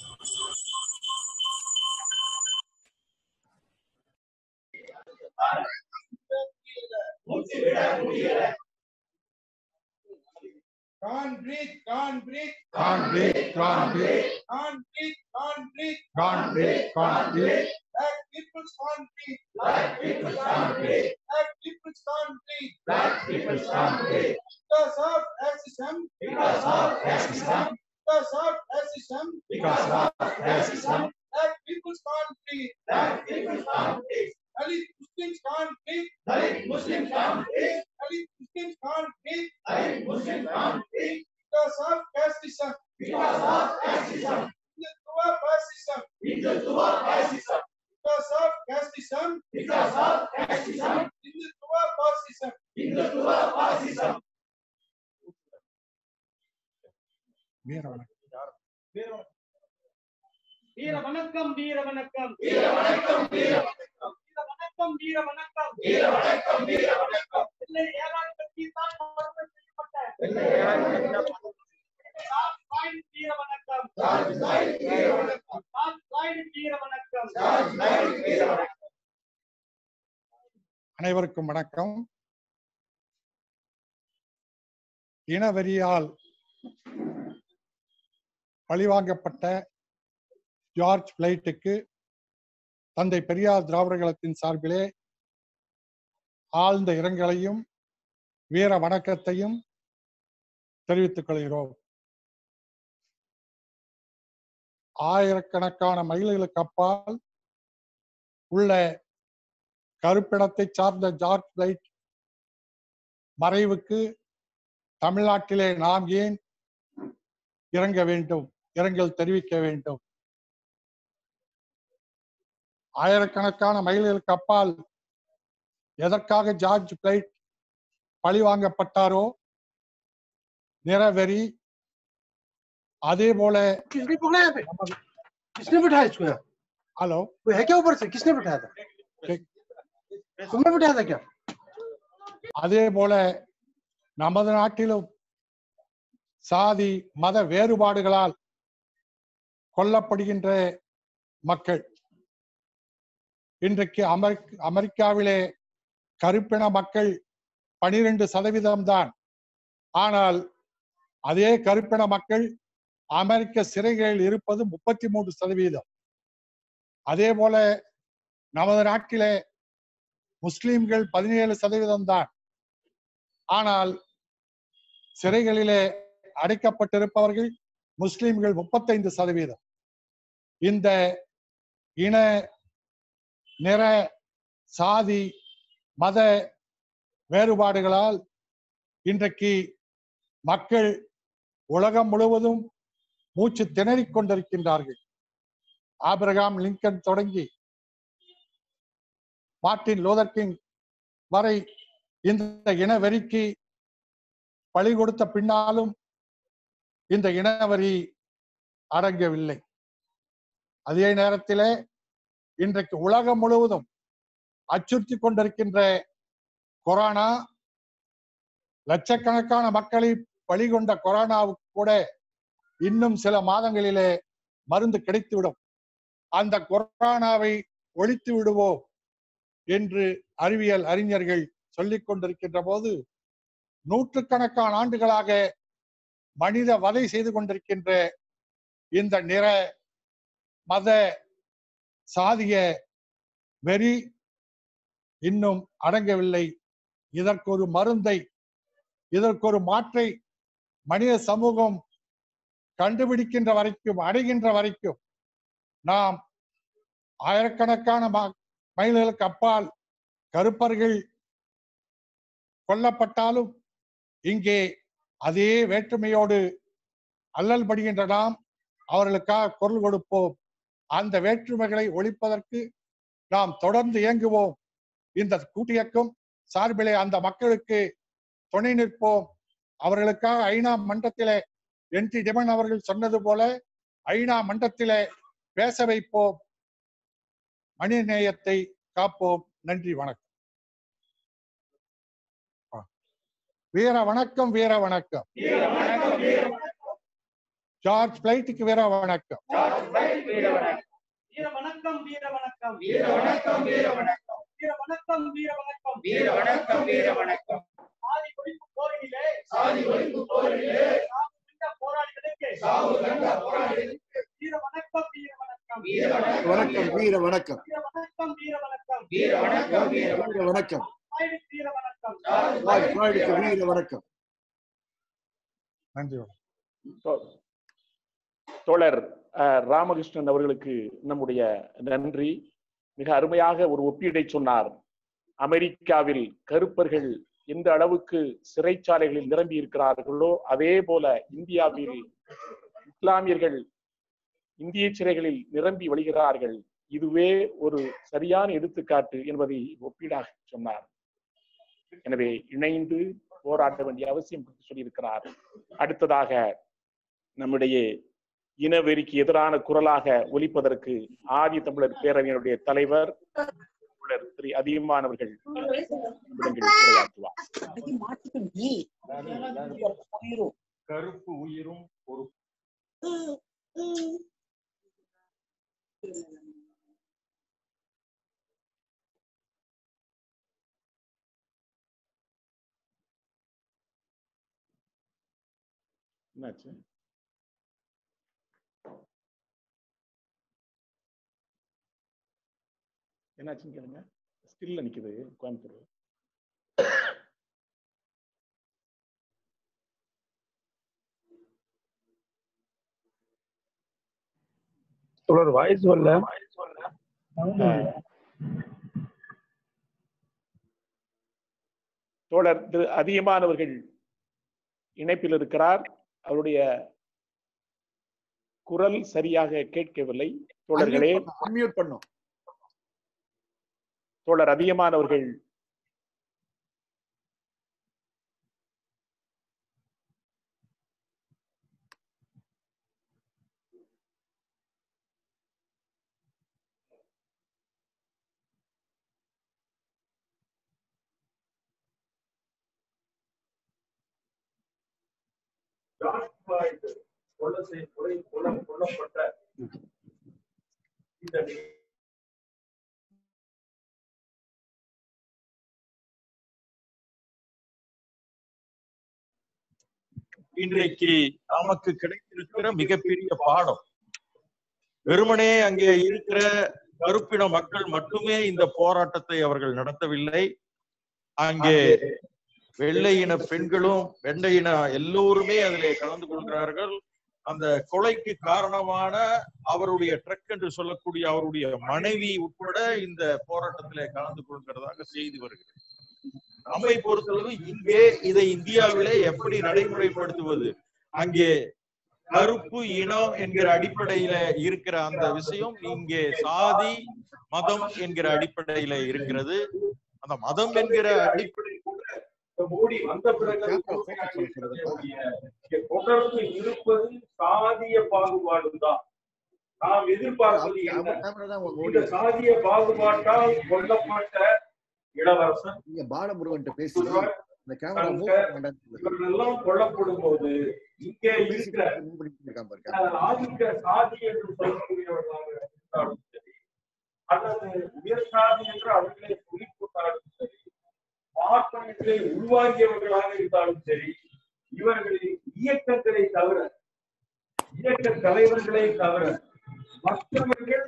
Can't breathe, can't breathe, Can't breathe, can't breathe, can't breathe, can't breathe. can't breathe, can't breathe. Black people can't breathe. Black people can't breathe. Black people can't breathe. Black people can't breathe. Because of racism. Because of racism. Because of racism. Because of racism. Black people can't breathe. Black people can't breathe. Dalit Muslims can't breathe. Dalit Muslims can't breathe. Dalit Muslims can't breathe. Dalit Muslims can't breathe. Because of racism. Because of racism. Hindutva fascism. Hindutva fascism. Because of racism. Because of racism. Hindutva fascism. Hindutva fascism. வீர வணக்கம் வீர வணக்கம் வீர வணக்கம் வீர வணக்கம் வீர வணக்கம் வீர வணக்கம் வீர வணக்கம் வீர வணக்கம் வெள்ளை ஏகாதிபத்திய தான் மறுமை செய்யப்பட்ட வெள்ளை ஏகாதிபத்திய ஜார்ஜ் ஃப்ளாய்ட் வீர வணக்கம் ஜார்ஜ் ஃப்ளாய்ட் வீர வணக்கம். ஜார்ஜ் ஃப்ளாய்ட் வீர வணக்கம் ஜார்ஜ் ஃப்ளாய்ட் வீர வணக்கம். அனைவருக்கும் வணக்கம் இனவெறியால் பழிவாங்கப்பட்ட ஜார்ஜ் பிளைட்டுக்கு தந்தை பெரியார் திராவிடர் கழகத்தின் சார்பிலே ஆழ்ந்த இரங்கலையும் வீர வணக்கத்தையும் தெரிவித்துக் கொள்கிறோம் ஆயிரக்கணக்கான மைல்களுக்கு அப்பால் உள்ள கருப்பிடத்தை சார்ந்த ஜார்ஜ் பிளைட் மறைவுக்கு தமிழ்நாட்டிலே நாம் ஏன் இறங்க வேண்டும் இரங்கல் தெரிவிக்க வேண்டும் ஆயிரக்கணக்கான மைல்களுக்கு அப்பால் எதற்காக ஜார்ஜ் பிளைட் பழிவாங்கப்பட்டாரோ நிறவெறி அதே போல किसने पकड़ा यहाँ पे किसने बिठाया इसको यहाँ ஹலோ कोई है क्या ऊपर से किसने बिठाया था तुमने बिठाया था क्या அதே போல நமது நாட்டிலும் சாதி மத வேறுபாடுகளால் கொல்லப்படுகின்ற மக்கள் இன்றைக்கு அமெரிக் அமெரிக்காவிலே கருப்பின மக்கள் பனிரெண்டு சதவீதம் தான் ஆனால் அதே கருப்பின மக்கள் அமெரிக்க சிறைகளில் இருப்பது முப்பத்தி மூன்று சதவீதம் அதே போல நமது நாட்டிலே முஸ்லிம்கள் பதினேழு சதவீதம் தான் ஆனால் சிறைகளிலே அடைக்கப்பட்டிருப்பவர்கள் முஸ்லிம்கள் முப்பத்தைந்து சதவீதம் இந்த இன நிற சாதி மத வேறுபாடுகளால் இன்றைக்கு மக்கள் உலகம் முழுவதும் மூச்சு திணறிக் கொண்டிருக்கின்றார்கள் ஆபிரகாம் லிங்கன் தொடங்கி மார்ட்டின் லூதர் கிங் வரை இந்த இனவெறிக்கு பழி கொடுத்த பின்னாலும் இந்த இனவரி அடங்கவில்லை அதே நேரத்திலே இன்றைக்கு உலகம் முழுவதும் அச்சுறுத்தி கொண்டிருக்கின்ற கொரோனா லட்சக்கணக்கான மக்களை பலி கொண்ட கொரோனாவுக்கு கூட இன்னும் சில மாதங்களிலே மருந்து கிடைத்துவிடும் அந்த கொரோனாவை ஒழித்து விடுவோம் என்று அறிவியல் அறிஞர்கள் சொல்லிக் கொண்டிருக்கின்ற போது நூற்றுக்கணக்கான ஆண்டுகளாக மனித வதை செய்து கொண்டிருக்கின்ற இந்த நிற மத சாதிய வெறி இன்னும் அடங்கவில்லை இதற்கு ஒரு மருந்தை இதற்கு ஒரு மாற்றை மனித சமூகம் கண்டுபிடிக்கின்ற வரைக்கும் அடைகின்ற வரைக்கும் நாம் ஆயிரக்கணக்கான ம- மைல்களுக்கு அப்பால் கருப்பர்கள் கொல்லப்பட்டாலும் இங்கே அதே வேற்றுமையோடு அல்லல் படுகின்ற நாம் அவர்களுக்காக குரல் கொடுப்போம் அந்த வேற்றுமைகளை ஒழிப்பதற்கு நாம் தொடர்ந்து இயங்குவோம் இந்த கூட்டியக்கம் சார்பிலே அந்த மக்களுக்கு துணை நிற்போம் அவர்களுக்காக ஐநா மன்றத்திலே என் டி டிமன் அவர்கள் சொன்னது போல ஐநா மன்றத்திலே பேச வைப்போம் மனித நேயத்தை காப்போம் நன்றி வணக்கம் ஆ. வீர வணக்கம் வீர வணக்கம் வீர வணக்கம் வீர வணக்கம் ஜார்ஜ் பிளைட்டுக்கு வீர வணக்கம் ஜார்ஜ் பிளைட் வீர வணக்கம் வீர வணக்கம் வீர வணக்கம் வீர வணக்கம் வீர வணக்கம் வீர வணக்கம் வீர வணக்கம் வீர வணக்கம் வீர வணக்கம் சாதி ஒழிப்பு போரிலே சாதி ஒழிப்பு போரிலே சாவு கண்ட போராளிகளுக்கு சாவு கண்ட போராளிகளுக்கு வீர வணக்கம் வீர வணக்கம் வீர வணக்கம் வணக்கம் வீர வணக்கம் வீர வணக்கம் வீர வணக்கம் வீர வணக்கம் வீர வணக்கம் வீர வணக்கம் சாய்வுக்கு வீர வணக்கம் ஜார்ஜ் வாய் பிளைட் வாய்க்கு வீர வீர வணக்கம் நன்றி வணக்கம். தோ- தோழர் அஹ், ராமகிருஷ்ணன் அவர்களுக்கு நம்முடைய நன்றி மிக அருமையாக ஒரு ஒப்பீடை சொன்னார் அமெரிக்காவில் கருப்பர்கள் எந்த அளவுக்கு சிறைச்சாலைகளில் நிரம்பி இருக்கிறார்களோ அதே போல இந்தியாவில் இஸ்லாமியர்கள் இந்திய சிறைகளில் நிரம்பி வழிகிறார்கள் இதுவே ஒரு சரியான எடுத்துக்காட்டு என்பதை ஒப்பீடாக சொன்னார் எனவே இணைந்து போராட வேண்டிய அவசியம் குறித்து சொல்லியிருக்கிறார் அடுத்ததாக நம்முடைய இனவெறிக்கு எதிரான குரலாக ஒலிப்பதற்கு ஆதி தமிழர் பேரவையினுடைய தலைவர் தமிழர் திரு அதிகமானவர்கள் நம்மிடங்கள் உரையாற்றுவார் கருப்பு உயிரும் ஒரு என்னாச்சு என்னாச்சுன்னு கேளுங்க ஸ்டில்ல நிக்குது கோயம்புத்தூர் தொடர் வாய்ஸ் வரல தோழர் திரு அதிகமானவர்கள் இணைப்பில் இருக்கிறார் அவருடைய குரல் சரியாக கேட்கவில்லை தோழர்களே அன்மியூட் பண்ணும் தோழர் அதிகமானவர்கள் ஜார்ஜ் ஃபிளாய்டு கொலை செய் கொலை கொல்ல கொல்லப்பட்ட இந்த நி- இன்றைக்கு நமக்கு கிடைத்திருக்கிற மிகப்பெரிய பாடம் வெறுமனே அங்கே இருக்கிற கருப்பின மக்கள் மட்டுமே இந்த போராட்டத்தை அவர்கள் நடத்தவில்லை அங்கே வெள்ளை இன பெண்களும் வெள்ளை இன எல்லோருமே அதிலே கலந்து கொள்கிறார்கள் அந்த கொலைக்கு காரணமான அவருடைய ட்ரக் என்று சொல்லக்கூடிய அவருடைய மனைவி உட்பட இந்த போராட்டத்திலே கலந்து கொள்கிறதாக செய்தி வருகிறது நம்மை பொறுத்தளவு இங்கே இதை இந்தியாவிலே எப்படி நடைமுறைப்படுத்துவது அங்கே கருப்பு இனம் என்கிற அடிப்படையில இருக்கிற அந்த விஷயம் இங்கே சாதி மதம் என்கிற அடிப்படையில இருக்கிறது அந்த மதம் என்கிற அடிப்படை கூட இந்த மோடி வந்த பிறகு இங்கே தொடர்ந்து இருப்பது சாதிய பாகுபாடு தான் நாம் எதிர்பார்ப்பது என்ன இந்த சாதிய பாகுபாட்டால் கொல்லப்பட்ட இளவரசன் நீங்க பாலமுருகன் பேசி ஒருவர் இந்த கேமரா மூவ் பண்ண இவர்கள் எல்லாம் கொல்லப்படும் போது இங்கே இருக்கிற இருக்கான் அஹ், ஆதிக்க சாதி என்று சொல்லக்கூடியவர்களாக இருந்தாலும் சரி அல்லது உயர் சாதி என்று அவர்களை சொல்லிக் கொண்டாலும் சரி பார்ப்பனர்களை உருவாக்கியவர்களாக இருந்தாலும் சரி இவர்களின் இயக்கங்களை தவிர இயக்க தலைவர்களை தவிர மற்றவர்கள்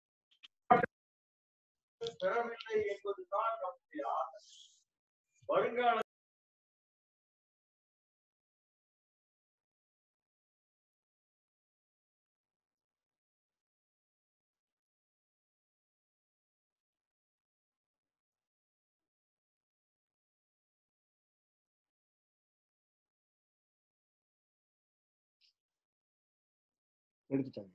பெறவில்லை என்பதுதான் நம்முடைய ஆசை வருங்கால எடுத்துட்டாங்க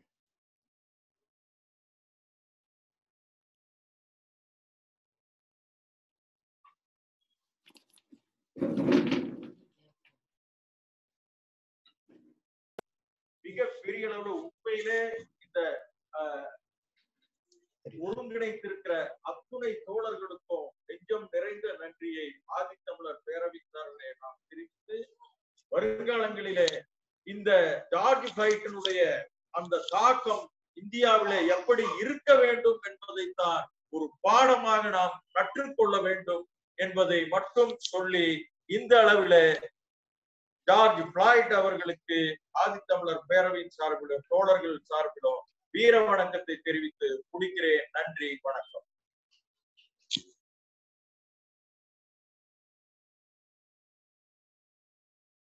மிக பெரிய அளவுல உண்மையிலே இந்த அஹ், ஒருங்கிணைத்திருக்கிற அத்துணை தோழர்களுக்கும் நெஞ்சம் நிறைந்த நன்றியை ஆதித்தமிழர் பேரவைத்தாரர்களே நாம் தெரிவித்து வருங்காலங்களிலே இந்த இந்த ஜார்ஜ் ஃபைட்டினுடைய அந்த தாக்கம் இந்தியாவிலே எப்படி இருக்க வேண்டும் என்பதைத்தான் ஒரு பாடமாக நாம் கற்றுக்கொள்ள வேண்டும் என்பதை மட்டும் சொல்லி இந்த அளவிலே ஜார்ஜ் பிளாய்ட் அவர்களுக்கு ஆதித்தமிழர் பேரவையின் சார்பிலும் தோழர்கள் சார்பிலும் வீர வணக்கத்தை தெரிவித்து முடிக்கிறேன் நன்றி வணக்கம்